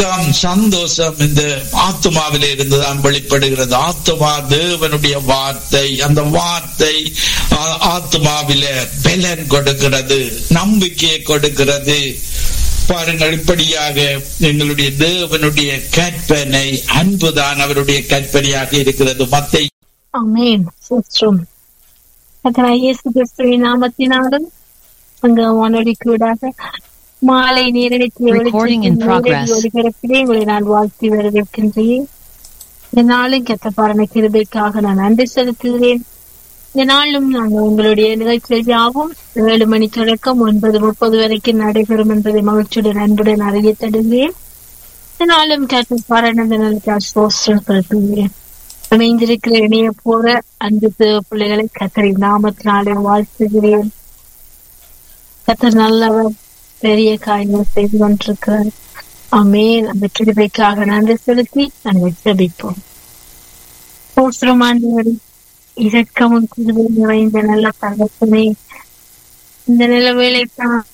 இரக்கம், சந்தோஷம் இந்த ஆத்மாவிலே இருந்துதான் வெளிப்படுகிறது ஆத்மா தேவனுடைய வார்த்தை அந்த வார்த்தை ஆ- ஆத்மாவில பலன் கொடுக்கிறது நம்பிக்கையை கொடுக்கிறது பாருங்கள் இப்படியாக எங்களுடைய தேவனுடைய கற்பனை அன்புதான் அவருடைய கற்பனையாக இருக்கிறது மத்தை ஆமென் சோஸ்திரம் கர்த்தராகிய இயேசு கிறிஸ்துவின் நாமத்தினாலும் அங்க வானொலிக்கூடாக மாலை நேரடிக்கு Recording in progress. ஒளிபரப்பிலே உங்களை நான் வாழ்த்தி வரவேற்கின்றேன் இந்த நாளும் கெத்தப்பாரண கிருபைக்காக நான் நன்றி செலுத்துகிறேன் இந்த நாளும் நாங்கள் உங்களுடைய நிகழ்ச்சிகள் யாவும் ஏழு மணி தொடக்கம் ஒன்பது முப்பது வரைக்கும் நடைபெறும் என்பதை மகிழ்ச்சியுடன் அன்புடன் அறிய தருகிறேன் இந்த நாளும் கெத்தப்பாரண இந்த நாளுக்கு சோஸ்திரம் செலுத்துகிறேன் இணைந்திருக்கிற இணைய போற அன்பு தேவ பிள்ளைகளை கத்தரின் நாமத்தினாலே வாழ்த்துகிறேன் கத்தர் நல்லவர் பெரிய காரியங்கள் செய்து கொண்டிருக்கிறார் அமேன் அந்த கிருபைக்காக நன்றி செலுத்தி நாங்கள் ஜெபிப்போம் சோஸ்திரமாண்டவரி இரக்கமும் கிருபை நிறைந்த நல்ல தகப்பனே இந்த நில வேலைக்கான